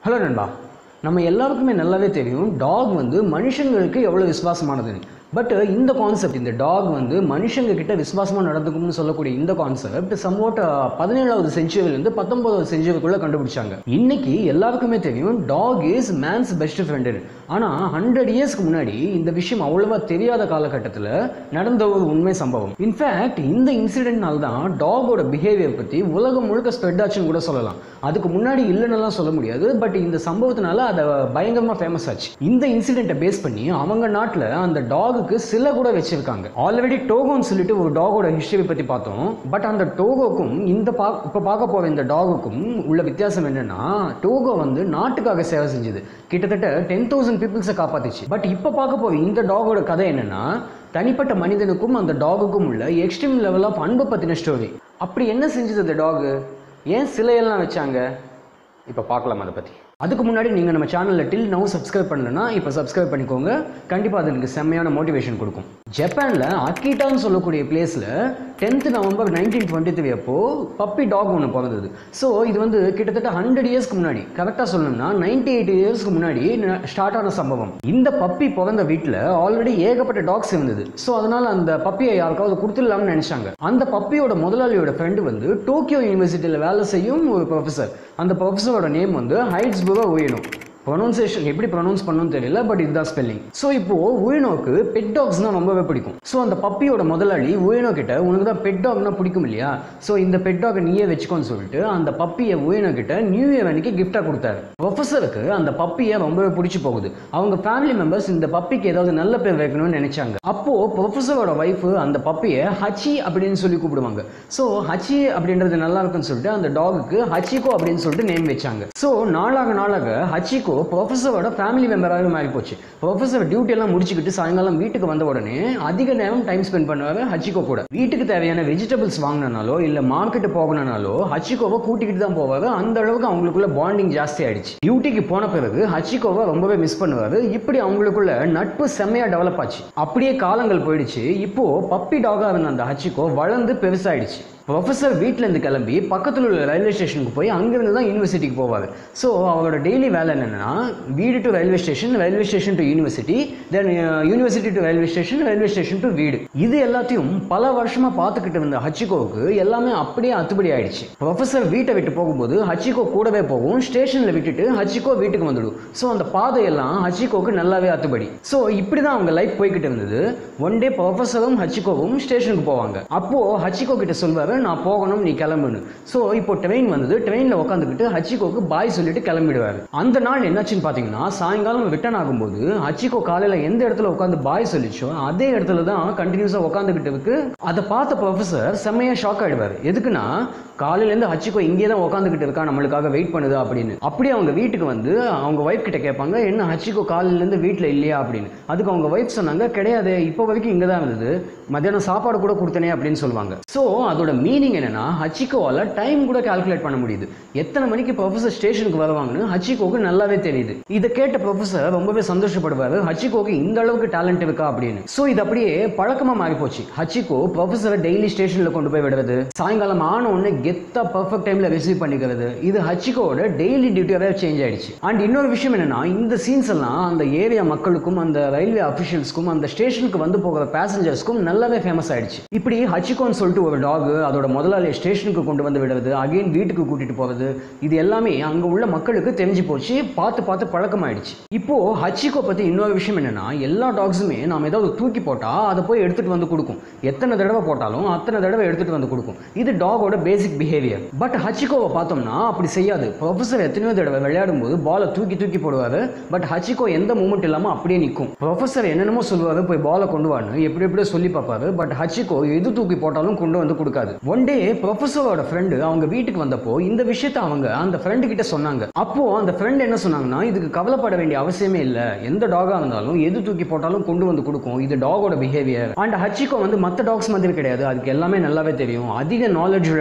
hello நண்பா நம்ம எல்லாருக்குமே நல்லாவே தெரியும் டாக் வந்து மனுஷங்களுக்கு எவ்வளோ விசுவாசமானதுன்னு பட் இந்த கான்செப்ட் இந்த டாக் வந்து மனுஷங்க கிட்ட விசுவாசமாக நடந்துக்கும்னு சொல்லக்கூடிய இந்த கான்செப்ட் சம்வாட் பதினேழாவது செஞ்சுரியிலேருந்து பத்தொன்பதாவது செஞ்சுரிக்குள்ளே கண்டுபிடிச்சாங்க இன்னைக்கு எல்லாருக்குமே தெரியும் dog is man's best friend ஆனால் ஹண்ட்ரட் இயர்ஸ்க்கு முன்னாடி இந்த விஷயம் அவ்வளவா தெரியாத காலகட்டத்தில் நடந்த ஒரு உண்மை சம்பவம் இன்ஃபேக்ட் இந்த இன்சிடென்ட்னால தான் டாகோட பிஹேவியர் பற்றி உலகம் முழுக்க ஸ்ப்ரெட் ஆச்சுன்னு கூட சொல்லலாம் அதுக்கு முன்னாடி இல்லைன்னுலாம் சொல்ல முடியாது பட் இந்த சம்பவத்தினால அதை பயங்கரமாக ஃபேமஸ் ஆச்சு இந்த இன்சிடென்ட்டை பேஸ் பண்ணி அவங்க நாட்டில் அந்த டாகுக்கு சில கூட வச்சிருக்காங்க ஆல்ரெடி டோகோன்னு சொல்லிட்டு ஒரு டாகோட ஹிஸ்டரி பற்றி பார்த்தோம் பட் அந்த டோகோக்கும் இந்த பா இப்போ பார்க்க போகிற இந்த டாகுக்கும் உள்ள வித்தியாசம் என்னன்னா டோகோ வந்து நாட்டுக்காக சேவை செஞ்சது கிட்டத்தட்ட டென் தௌசண்ட் பீப்புள்ஸை காப்பாத்துச்சு பட் இப்போ பார்க்க போகிற இந்த டாகோட கதை என்னன்னா தனிப்பட்ட மனிதனுக்கும் அந்த டாகுக்கும் உள்ள எக்ஸ்ட்ரீம் லெவல் ஆஃப் அன்பை பற்றின ஸ்டோரி அப்படி என்ன செஞ்சது அந்த டாகு ஏன் சிலையெல்லாம் வச்சாங்க இப்போ பார்க்கலாம் அதை பற்றி அதுக்கு முன்னாடி நீங்கள் நம்ம சேனலில் டில் நவ் சப்ஸ்கிரைப் பண்ணலன்னா இப்போ சப்ஸ்கிரைப் பண்ணிக்கோங்க கண்டிப்பாக அது எனக்கு செம்மையான மோட்டிவேஷன் கொடுக்கும் ஜப்பானில் அக்கீட்டான்னு சொல்லக்கூடிய பிளேஸில் tenth November nineteen twenty three அப்போ பப்பி டாக் ஒன்று பிறந்தது ஸோ இது வந்து கிட்டத்தட்ட ஹண்ட்ரட் இயர்ஸ்க்கு முன்னாடி கரெக்டாக சொல்லணும்னா நைன்டி எயிட் இயர்ஸ்க்கு முன்னாடி ஸ்டார்ட் ஆன சம்பவம் இந்த பப்பி பிறந்த வீட்டில் ஆல்ரெடி ஏகப்பட்ட டாக்ஸ் இருந்தது ஸோ அதனால் அந்த பப்பியை யாருக்காவது கொடுத்துடலாம்னு நினச்சாங்க அந்த பப்பியோட முதலாளியோட ஃப்ரெண்டு வந்து டோக்கியோ யூனிவர்சிட்டியில் வேலை செய்யும் ஒரு ப்ரொஃபஸர் அந்த ப்ரொஃபஸரோட நேம் வந்து ஹைட்ஸ்புரோ உயனும் ப்ரொனவுன்சேஷன் எப்படி ப்ரொனவுன்ஸ் பண்ணணும்னு தெரியல பட் இதுதான் ஸ்பெல்லிங் ஸோ இப்போ உயினோக்கு பெட் டாக்ஸ்னா ரொம்பவே பிடிக்கும் ஸோ அந்த பப்பியோட முதலாளி உயினோ கிட்ட உனக்கு தான் பெட் டாக்னா பிடிக்கும் இல்லையா ஸோ இந்த பெட் டாக் நீயே வச்சுக்கோன்னு சொல்லிட்டு அந்த பப்பியை உயினோ கிட்ட நியூ இயர் அன்னைக்கு கிஃப்டாக கொடுத்தாரு ப்ரொஃபஸருக்கு அந்த பப்பியை ரொம்பவே பிடிச்சி போகுது அவங்க ஃபேமிலி மெம்பர்ஸ் இந்த பப்பிக்கு ஏதாவது நல்ல பேர் வைக்கணும்னு நினைச்சாங்க அப்போ ப்ரொஃபஸரோட ஒய்ஃப் அந்த பப்பியை ஹச்சி அப்படின்னு சொல்லி கூப்பிடுவாங்க ஸோ ஹச்சி அப்படின்றது நல்லா இருக்குன்னு சொல்லிட்டு அந்த டாகுக்கு ஹச்சிகோ அப்படின்னு சொல்லிட்டு நேம் வச்சாங்க ஸோ நாளாக நாளாக ஹச்சிகோ ப்ரொஃபஸரோட ஃபேமிலி மெம்பராகவே மாறி போச்சு ப்ரொஃபஸர் டியூட்டி எல்லாம் முடிச்சுக்கிட்டு சாயங்காலம் வீட்டுக்கு வந்த உடனே அதிக நேரம் டைம் ஸ்பெண்ட் பண்ணுவாரு ஹச்சிகோ கூட வீட்டுக்கு தேவையான வெஜிடபிள்ஸ் வாங்கினாலோ இல்லை மார்க்கெட்டு போகணும்னாலோ ஹச்சிகோவை கூட்டிக்கிட்டு தான் போவாரு அந்த அளவுக்கு அவங்களுக்குள்ள பாண்டிங் ஜாஸ்தி ஆயிடுச்சு டியூட்டிக்கு போன பிறகு ஹச்சிகோவை ரொம்பவே மிஸ் பண்ணுவாரு இப்படி அவங்களுக்குள்ள நட்பு செம்மையா டெவலப் ஆச்சு அப்படியே காலங்கள் போயிடுச்சு இப்போ பப்பி டாகா இருந்த அந்த ஹச்சிகோ வளர்ந்து பெருசாயிடுச்சு ப்ரொஃபஸர் வீட்டிலேருந்து கிளம்பி பக்கத்தில் உள்ள ரயில்வே ஸ்டேஷனுக்கு போய் அங்கேருந்து தான் யூனிவர்சிட்டிக்கு போவார் ஸோ அவரோட டெய்லி வேலை என்னென்னா வீடு to railway station railway station to university then university to railway station railway station to வீடு இது எல்லாத்தையும் பல வருஷமாக பார்த்துக்கிட்டு இருந்த ஹச்சிகோவுக்கு எல்லாமே அப்படியே அத்துப்படி ஆயிடுச்சு ப்ரொஃபஸர் வீட்டை விட்டு போகும்போது ஹச்சிகோ கூடவே போகும் ஸ்டேஷனில் விட்டுட்டு ஹச்சிகோ வீட்டுக்கு வந்துடும் ஸோ அந்த பாதையெல்லாம் ஹச்சிகோவுக்கு நல்லாவே அத்துப்படி ஸோ இப்படி தான் அவங்க லைஃப் போய்கிட்டு இருந்தது ஒன் டே ப்ரொஃபஸரும் ஹச்சிகோவும் ஸ்டேஷனுக்கு போவாங்க அப்போது ஹச்சிகோ கிட்ட சொல்வார் நான் போகணும் நீ கிளம்புன்னு ஸோ இப்போ ட்ரெயின் வந்தது ட்ரெயினில் உட்காந்துக்கிட்டு ஹச்சிகோக்கு பாய் சொல்லிட்டு கிளம்பிடுவார் அந்த நாள் என்னாச்சுன்னு பார்த்தீங்கன்னா சாயங்காலம் ரிட்டர்ன் ஆகும்போது ஹச்சிகோ காலையில் எந்த இடத்துல உட்காந்து பாய் சொல்லிச்சோ அதே இடத்துல தான் கண்டினியூஸாக உட்காந்துக்கிட்டு இருக்கு அதை பார்த்த ப்ரொஃபஸர் செம்மையாக ஷாக் ஆகிடுவார் எதுக்குன்னா காலையிலேருந்து ஹச்சிகோ இங்கே தான் உட்காந்துக்கிட்டு இருக்கா நம்மளுக்காக வெயிட் பண்ணுதா அப்படின்னு அப்படியே அவங்க வீட்டுக்கு வந்து அவங்க ஒய்ஃப் கிட்ட கேட்பாங்க என்ன ஹச்சிகோ காலையிலேருந்து வீட்டில் இல்லையா அப்படின்னு அதுக்கு அவங்க ஒய்ஃப் சொன்னாங்க கிடையாது இப்போ வரைக்கும் இங்கே தான் இருந்தது மத்தியானம் சாப்பாடு கூட கொடுத்தனே அப்படின்னு சொல்லுவாங்க ஸோ அதோட மீனிங் என்னன்னா ஹச்சிகோவால் டைம் கூட கால்குலேட் பண்ண முடியுது எத்தனை மணிக்கு ப்ரொஃபஸர் ஸ்டேஷனுக்கு வருவாங்கன்னு ஹச்சிகோக்கு நல்லாவே தெரியுது இதை கேட்ட ப்ரொஃபஸர் ரொம்பவே சந்தோஷப்படுவார் ஹச்சிகோக்கு இந்த அளவுக்கு டேலண்ட் இருக்கா அப்படின்னு ஸோ இது அப்படியே பழக்கமாக மாறி போச்சு ஹச்சிகோ ப்ரொஃபஸரை டெய்லி ஸ்டேஷனில் கொண்டு போய் விடுறது சாயங்காலம் ஆன உடனே கெத்தா பர்ஃபெக்ட் டைமில் ரிசீவ் பண்ணிக்கிறது இது ஹச்சிகோட டெய்லி டியூட்டியாகவே சேஞ்ச் ஆயிடுச்சு அண்ட் இன்னொரு விஷயம் என்னன்னா இந்த சீன்ஸ் எல்லாம் அந்த ஏரியா மக்களுக்கும் அந்த ரயில்வே அஃபிஷியல்ஸ்க்கும் அந்த ஸ்டேஷனுக்கு வந்து போகிற பேசஞ்சர்ஸ்க்கும் நல்லாவே ஃபேமஸ் ஆயிடுச்சு இப்படி ஹச்சிகோன்னு சொல்லிட்டு ஒரு டாக் அதோட முதலாளியை ஸ்டேஷனுக்கு கொண்டு வந்து விடுறது அகைன் வீட்டுக்கு கூட்டிட்டு போறது இது எல்லாமே அங்க உள்ள மக்களுக்கு தெரிஞ்சு போச்சு பார்த்து பார்த்து பழக்கமாயிடுச்சு இப்போ ஹச்சிகோ பத்தி இன்னொரு விஷயம் என்னன்னா எல்லா டாக்ஸுமே நாம ஏதாவது தூக்கி போட்டா அதை போய் எடுத்துட்டு வந்து கொடுக்கும் எத்தனை தடவை போட்டாலும் அத்தனை தடவை எடுத்துட்டு வந்து கொடுக்கும் இது டாகோட பேசிக் பிஹேவியர் பட் ஹச்சிகோவை பார்த்தோம்னா அப்படி செய்யாது ப்ரொஃபஸர் எத்தனையோ தடவை விளையாடும் போது பாலை தூக்கி தூக்கி போடுவாரு பட் ஹச்சிகோ எந்த மூமெண்ட் இல்லாம அப்படியே நிற்கும் ப்ரொஃபஸர் என்னென்னமோ சொல்லுவாரு போய் பாலை கொண்டு வான்னு எப்படி எப்படியோ சொல்லி பார்ப்பாரு பட் ஹச்சிகோ எது தூக்கி போட்டாலும் கொண்டு வந்து கொடுக்காது ஒன் டே ப்ரொஃபஸரோட ஃப்ரெண்டு அவங்க வீட்டுக்கு வந்தப்போ இந்த விஷயத்த அவங்க அந்த ஃப்ரெண்டு கிட்ட சொன்னாங்க அப்போ அந்த ஃப்ரெண்ட் என்ன சொன்னாங்கன்னா இதுக்கு கவலைப்பட வேண்டிய அவசியமே இல்லை எந்த டாகா இருந்தாலும் எது தூக்கி போட்டாலும் கொண்டு வந்து கொடுக்கும் இது டாகோட பிஹேவியர் அண்ட் ஹச்சிகோ வந்து மற்ற டாக்ஸ் மாதிரி கிடையாது அதுக்கு எல்லாமே நல்லாவே தெரியும் அதிக நாலேஜ் உள்ள டாக் இது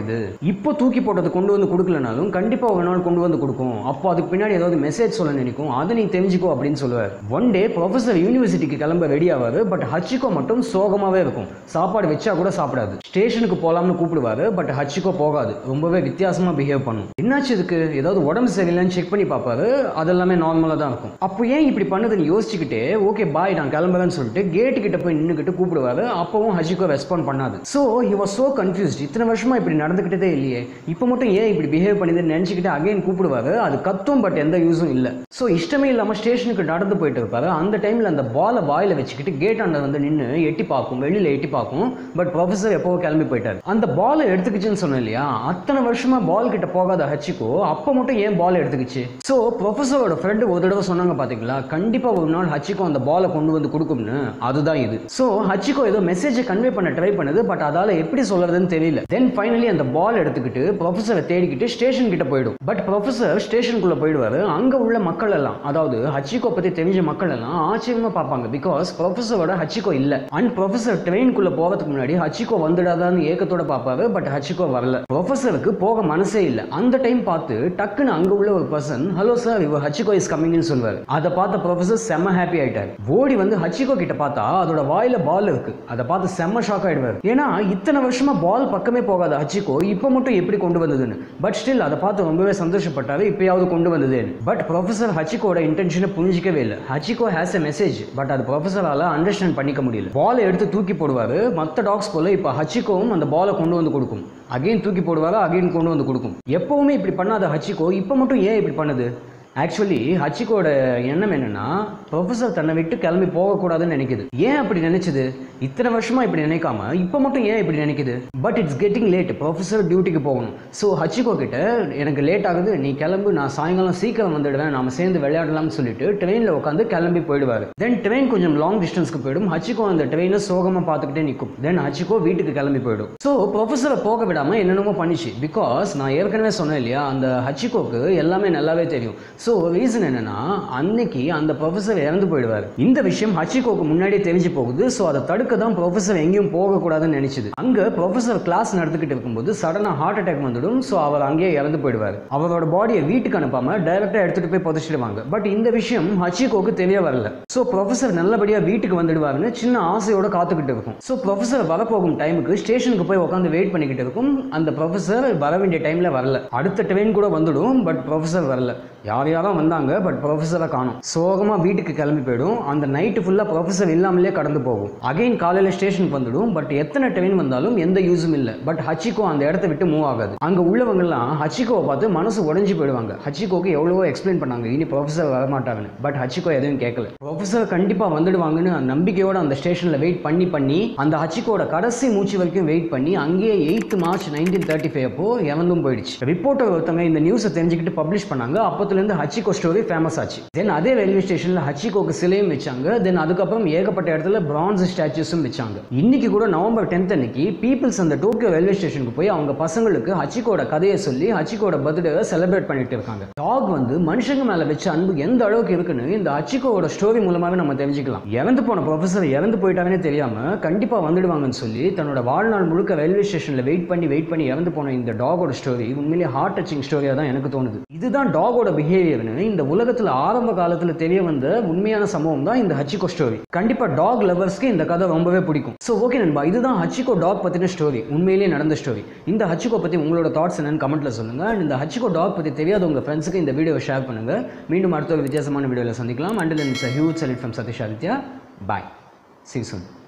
மாட்டேங்குது இப்போ தூக்கி போட்டது கொண்டு வந்து கொடுக்கலனாலும் கண்டிப்பாக ஒரு நாள் கொண்டு வந்து கொடுக்கும் அப்போ அதுக்கு பின்னாடி ஏதாவது மெசேஜ் சொல்ல நினைக்கும் அதை நீ தெரிஞ்சுக்கோ அப்படின்னு சொல்லுவார் ஒன் டே ப்ரொஃபசர் யூனிவர்சிட்டிக்கு கிளம்ப ரெடி ஆவார் பட் ஹச்சிகோ மட்டும் சோகமாகவே இருக்கும் சாப்பாடு வச்சா கூட சாப்பிடாது ஸ்டேஷனுக்கு போகலாம்னு கூப்பிடுவாரு பட் ஹச்சிகோ போகாது ரொம்பவே வித்தியாசமாக பிஹேவ் பண்ணும் என்னாச்சு இதுக்கு ஏதாவது உடம்பு சரியில்லைன்னு செக் பண்ணி பார்ப்பாரு அதெல்லாமே நார்மலாக தான் இருக்கும் அப்போ ஏன் இப்படி பண்ணுதுன்னு யோசிச்சுக்கிட்டே ஓகே பாய் நான் கிளம்புறேன்னு சொல்லிட்டு கேட்டு கிட்ட போய் நின்றுக்கிட்டு கூப்பிடுவாரு அப்பவும் ஹஜிகோ ரெஸ்பாண்ட் பண்ணாது so he was so confused இத்தனை வருஷமா இப்படி நடந்துக்கிட்டதே இல்லையே இப்போ மட்டும் ஏன் இப்படி பிஹேவ் பண்ணுதுன்னு நினச்சிக்கிட்டு அகைன் கூப்பிடுவாரு அது கத்தும் பட் எந்த யூஸும் இல்லை ஸோ இஷ்டமே இல்லாமல் ஸ்டேஷனுக்கு நடந்து போயிட்டு இருப்பாரு அந்த டைமில் அந்த பாலை வாயில் வச்சுக்கிட்டு கேட் அண்டர் வந்து நின்று எட்டி பார்க்கும் வெளியில் எட்டி பார்க்கும் பட் ப்ரொஃபஸர் எப்போ கிளம்பி போயிட்டார் அந்த பாலை எடுத்துக்கிச்சுன்னு சொன்னேன் இல்லையா அத்தனை வருஷமா பால் கிட்ட போகாத ஹச்சிக்கோ அப்போ மட்டும் ஏன் பால் எடுத்துக்கிச்சு ஸோ ப்ரொஃபஸரோட ஃப்ரெண்டு ஒரு தடவை சொன்னாங்க பார்த்தீங்களா கண்டிப்பாக ஒரு நாள் ஹச்சிக்கோ அந்த பாலை கொண்டு வந்து கொடுக்கும்னு அதுதான் இது ஸோ ஹச்சிக்கோ ஏதோ மெசேஜை கன்வே பண்ண ட்ரை பண்ணுது பட் அதால் எப்படி சொல்றதுன்னு தெரியல தென் ஃபைனலி அந்த பால் எடுத்துக்கிட்டு ப்ரொஃபஸரை தேடிக்கிட்டு ஸ்டேஷன் கிட்ட போயிடும் பட் ப்ரொஃபஸர் ஸ்டேஷனுக்குள்ள போயிடுவாரு அங்க உள்ள மக்கள் எல்லாம் அதாவது ஹச்சிகோ பத்தி தெரிஞ்ச மக்கள் எல்லாம் ஆச்சரியமா பார்ப்பாங்க பிகாஸ் ப்ரொஃபஸரோட ஹச்சிகோ இல்ல அண்ட் ப்ரொஃபஸர் ட்ரெயின்குள்ள போறதுக்கு முன்னாடி ஹச்சிகோ வந்துடாதான்னு ஏக்கத்தோட பார்ப்பாரு பட் ஹச்சிகோ வரல ப்ரொஃபஸருக்கு போக மனசே இல்ல அந்த டைம் பார்த்து டக்குன்னு அங்க உள்ள ஒரு பர்சன் ஹலோ சார் இவர் ஹச்சிகோ இஸ் கம்மிங்னு சொல்வாரு அதை பார்த்த ப்ரொஃபஸர் செம்ம ஹாப்பி ஆயிட்டாரு ஓடி வந்து ஹச்சிகோ கிட்ட பார்த்தா அதோட வாயில பால் இருக்கு அதை பார்த்து செம்ம ஷாக் ஆயிடுவாரு ஏன்னா இத்தனை வருஷமா பால் பக்கமே போகாத ஹச்சிகோ இப்போ மட்டும் எப்படி கொண்டு வந்ததுன்னு பட் ஸ்டில் அதை பார்த்து ரொம்பவே சந்தோஷப்பட்டாரு இப்பயாவது கொண்டு வந்ததுன்னு பட் ப்ரொஃபசர் ஹச்சிகோட இன்டென்ஷனை புரிஞ்சிக்கவே இல்லை Hachiko has a message but அது ப்ரொஃபஸரால அண்டர்ஸ்டாண்ட் பண்ணிக்க முடியல பாலை எடுத்து தூக்கி போடுவாரு மற்ற டாக்ஸ் போல இப்போ ஹச்சிகோவும் அந்த பாலை கொண்டு வந்து கொடுக்கும் அகைன் தூக்கி போடுவாரு அகைன் கொண்டு வந்து கொடுக்கும் எப்பவுமே இப்படி பண்ணாத ஹச்சிகோ இப்போ மட்டும் ஏன் இப்படி பண்ணுது ஆக்சுவலி ஹச்சிகோட எண்ணம் என்னன்னா ப்ரொஃபஸர் தன்னை விட்டு கிளம்பி போகக்கூடாதுன்னு நினைக்குது ஏன் அப்படி நினைச்சது இத்தனை வருஷமா இப்படி நினைக்காம இப்போ மட்டும் ஏன் இப்படி நினைக்குது but it's getting late professor டியூட்டிக்கு போகணும் ஸோ ஹச்சிகோ கிட்ட எனக்கு லேட் ஆகுது நீ கிளம்பு நான் சாயங்காலம் சீக்கிரம் வந்துடுவேன் நாம சேர்ந்து விளையாடலாம்னு சொல்லிட்டு ட்ரெயினில் உட்காந்து கிளம்பி போயிடுவாரு தென் ட்ரெயின் கொஞ்சம் லாங் டிஸ்டன்ஸ்க்கு போயிடும் ஹச்சிகோ அந்த ட்ரெயினை சோகமாக பார்த்துக்கிட்டே நிற்கும் தென் ஹச்சிகோ வீட்டுக்கு கிளம்பி போயிடும் ஸோ ப்ரொஃபஸரை போக விடாம என்னென்னமோ பண்ணிச்சு பிகாஸ் நான் ஏற்கனவே சொன்னேன் இல்லையா அந்த ஹச்சிகோக்கு எல்லாமே நல்லாவே தெரியும் ஸோ ரீசன் என்னன்னா அன்னைக்கு அந்த ப்ரொஃபஸர் இறந்து போயிடுவார் இந்த விஷயம் ஹச்சிகோக்கு முன்னாடியே தெரிஞ்சு போகுது ஸோ அதை தடுக்க தான் ப்ரொஃபஸர் எங்கேயும் போகக்கூடாதுன்னு நினைச்சது அங்கே ப்ரொஃபஸர் கிளாஸ் நடந்துக்கிட்டு இருக்கும்போது சடனாக ஹார்ட் அட்டாக் வந்துடும் ஸோ அவர் அங்கேயே இறந்து போயிடுவார் அவரோட பாடியை வீட்டுக்கு அனுப்பாம டைரக்டாக எடுத்துட்டு போய் புதைச்சிடுவாங்க பட் இந்த விஷயம் ஹச்சிகோக்கு தெரிய வரல ஸோ ப்ரொஃபஸர் நல்லபடியாக வீட்டுக்கு வந்துடுவாருன்னு சின்ன ஆசையோட காத்துக்கிட்டு இருக்கும் ஸோ ப்ரொஃபஸர் வரப்போகும் டைமுக்கு ஸ்டேஷனுக்கு போய் உட்காந்து வெயிட் பண்ணிக்கிட்டு இருக்கும் அந்த ப்ரொஃபஸர் வர வேண்டிய டைமில் வரல அடுத்த ட்ரெயின் கூட வந்துடும் பட் ப்ரொஃபஸர் வரல யார் யாரோ வந்தாங்க பட் ப்ரொஃபஸரை காணும் சோகமாக வீட்டுக்கு கிளம்பி போயிடும் அந்த நைட்டு ஃபுல்லாக ப்ரொஃபஸர் இல்லாமலே கடந்து போகும் அகைன் காலையில் ஸ்டேஷனுக்கு வந்துடும் பட் எத்தனை ட்ரெயின் வந்தாலும் எந்த யூஸும் இல்லை பட் ஹச்சிகோ அந்த இடத்த விட்டு மூவ் ஆகாது அங்கே உள்ளவங்கலாம் ஹச்சிகோவை பார்த்து மனசு உடஞ்சி போயிடுவாங்க ஹச்சிகோக்கு எவ்வளவோ எக்ஸ்பிளைன் பண்ணாங்க இனி ப்ரொஃபஸர் வரமாட்டாங்கன்னு பட் ஹச்சிகோ எதுவும் கேட்கல ப்ரொஃபஸர் கண்டிப்பாக வந்துடுவாங்கன்னு அந்த நம்பிக்கையோட அந்த ஸ்டேஷனில் வெயிட் பண்ணி பண்ணி அந்த ஹச்சிகோட கடைசி மூச்சு வரைக்கும் வெயிட் பண்ணி அங்கேயே eighth March nineteen thirty five அப்போ இறந்தும் போயிடுச்சு ரிப்போர்ட்டர் ஒருத்தவங்க இந்த நியூஸை தெரிஞ்சுக்கிட்டு பப்ளிஷ் பண்ணாங்க அப்போத்துலேருந்து ஹச்சிகோ ஸ்டோரி ஃபேமஸ் ஆச்சு தென் அதே ரயில்வே ஸ்டேஷனில் ஹச்சிகோக்கு சிலையும் வச்சாங்க தென் அதுக்கப்புறம் ஏகப்பட்ட இடத்துல பிரான்ஸ் ஸ்டாச்சுஸும் வச்சாங்க இன்னைக்கு கூட நவம்பர் டென்த் அன்னைக்கு பீப்புள்ஸ் அந்த டோக்கியோ ரயில்வே ஸ்டேஷனுக்கு போய் அவங்க பசங்களுக்கு ஹச்சிகோட கதையை சொல்லி ஹச்சிகோட பர்த்டேவை செலிப்ரேட் பண்ணிட்டு இருக்காங்க டாக் வந்து மனுஷங்க மேல வச்ச அன்பு எந்த அளவுக்கு இருக்குன்னு இந்த ஹச்சிகோவோட ஸ்டோரி மூலமாவே நம்ம தெரிஞ்சுக்கலாம் இறந்து போன ப்ரொஃபஸர் இறந்து போயிட்டாங்கன்னு தெரியாம கண்டிப்பா வந்துடுவாங்கன்னு சொல்லி தன்னோட வாழ்நாள் முழுக்க ரயில்வே ஸ்டேஷன்ல வெயிட் பண்ணி வெயிட் பண்ணி இறந்து போன இந்த டாகோட ஸ்டோரி உண்மையிலேயே ஹார்ட் டச்சிங் ஸ்டோரியா தான் எனக்கு தோணுது இதுதான் டாகோட பிஹேவியர்னு இந்த உலகத்துல ஆரம்ப காலத்துல தெரிய வந்த உண்மையான சம்பவம் தான் இந்த ஹச்சிகோ ஸ்டோரி கண்டிப்பா டாக் லவர்ஸ்க்கு இந்த கதை ரொம்பவே பிடிக்கும் ஸோ ஓகே நண்பா இதுதான் ஹச்சிகோ டாக் பத்தின ஸ்டோரி உண்மையிலேயே நடந்த ஸ்டோரி இந்த ஹச்சிகோ பத்தி உங்களோட தாட்ஸ் என்னன்னு கமெண்ட்ல சொல்லுங்க And இந்த ஹச்சிகோ டாக் பத்தி தெரியாத உங்க ஃப்ரெண்ட்ஸுக்கு இந்த வீடியோவை ஷேர் பண்ணுங்க மீண்டும் அடுத்த ஒரு வித்தியாசமான வீடியோவில் சந்திக்கலாம் until it's huge salute from Satish Aditya bye see soon